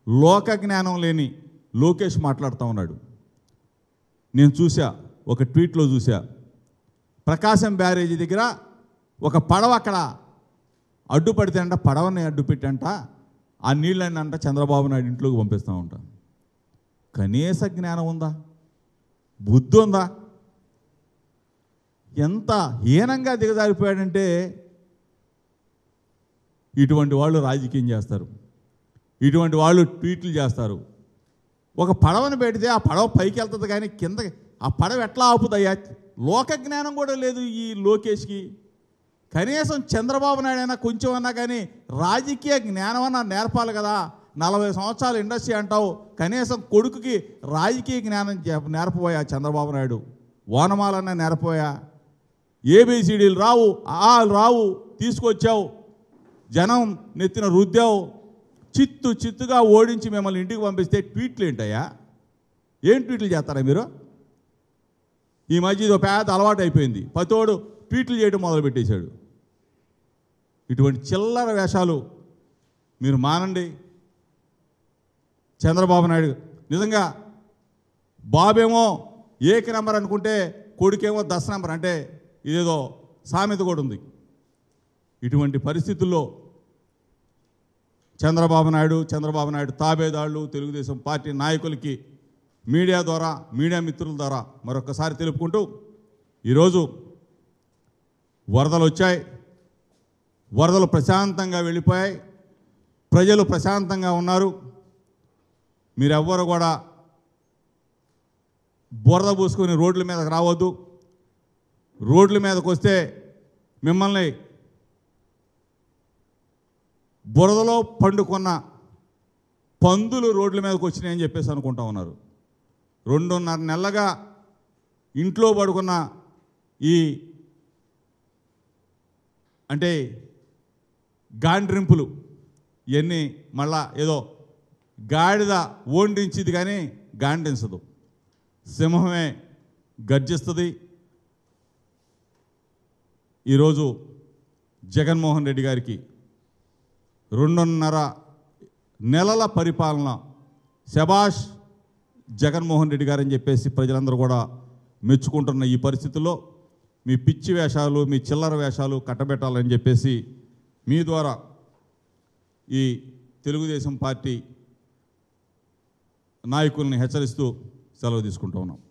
లోక జ్ఞానం లేని లోకేష్ మాట్లాడుతూ ఉన్నాడు నేను చూసా ఒక ట్వీట్లో చూసా ప్రకాశం బ్యారేజీ దగ్గర ఒక పడవ అక్కడ అడ్డుపడితే అంట పడవని అడ్డుపెట్టంట ఆ నీళ్ళని అంట చంద్రబాబు నాయుడు ఇంట్లోకి పంపిస్తూ ఉంటా కనీస జ్ఞానం ఉందా బుద్ధి ఉందా ఎంత హీనంగా దిగజారిపోయాడంటే ఇటువంటి వాళ్ళు రాజకీయం చేస్తారు ఇటువంటి వాళ్ళు ట్వీట్లు చేస్తారు ఒక పడవను పెడితే ఆ పడవ పైకి వెళ్తుంది కానీ కింద ఆ పడవ ఎట్లా ఆపుదయ్యా లోక జ్ఞానం కూడా లేదు ఈ లోకేష్కి కనీసం చంద్రబాబు నాయుడు అయినా కొంచెం అన్నా కానీ రాజకీయ జ్ఞానం అన్నా నేర్పాలి కదా నలభై సంవత్సరాలు ఇండస్ట్రీ అంటావు కనీసం కొడుకుకి రాజకీయ జ్ఞానం చెప్- నేర్పబోయా చంద్రబాబు నాయుడు ఓనమాలన్నా నేర్పబోయా ఏబిసిడీలు రావు ఆ రావు తీసుకొచ్చావు జనం నెత్తిన రుద్దావు చిత్తు చిత్తుగా ఓడించి మిమ్మల్ని ఇంటికి పంపిస్తే ట్వీట్లు ఏంటయ్యా ఏం ట్వీట్లు చేస్తారా మీరు ఈ మధ్య ఇది ఒక పెద్ద అలవాటు అయిపోయింది పతోడు ట్వీట్లు చేయడం మొదలుపెట్టేశాడు ఇటువంటి చిల్లర వేషాలు మీరు మానండి చంద్రబాబు నాయుడు నిజంగా బాబేమో ఏక నెంబర్ అనుకుంటే కొడుకేమో దశ నెంబర్ అంటే ఇదేదో సామెత కూడా ఉంది ఇటువంటి పరిస్థితుల్లో చంద్రబాబు నాయుడు చంద్రబాబు నాయుడు తాబేదాళ్ళు తెలుగుదేశం పార్టీ నాయకులకి మీడియా ద్వారా మీడియా మిత్రుల ద్వారా మరొకసారి తెలుపుకుంటూ ఈరోజు వరదలు వచ్చాయి వరదలు ప్రశాంతంగా వెళ్ళిపోయాయి ప్రజలు ప్రశాంతంగా ఉన్నారు మీరెవ్వరు కూడా బురద పూసుకొని రోడ్ల మీదకి రావద్దు రోడ్ల మీదకి వస్తే మిమ్మల్ని బురదలో పండుకున్న పందులు రోడ్ల మీదకి వచ్చినాయని చెప్పేసి అనుకుంటా ఉన్నారు రెండున్నర నెలలుగా ఇంట్లో పడుకున్న ఈ అంటే గాండ్రింపులు ఇవన్నీ మళ్ళా ఏదో గాడిద ఓండించిది కానీ గాండించదు సింహమే గర్జిస్తుంది ఈరోజు జగన్మోహన్ రెడ్డి గారికి రెండున్నర నెలల పరిపాలన శబాష్ జగన్మోహన్ రెడ్డి గారని చెప్పేసి ప్రజలందరూ కూడా మెచ్చుకుంటున్న ఈ పరిస్థితుల్లో మీ పిచ్చి వేషాలు మీ చిల్లర వేషాలు కట్టబెట్టాలని చెప్పేసి మీ ద్వారా ఈ తెలుగుదేశం పార్టీ నాయకుల్ని హెచ్చరిస్తూ సెలవు తీసుకుంటూ ఉన్నాం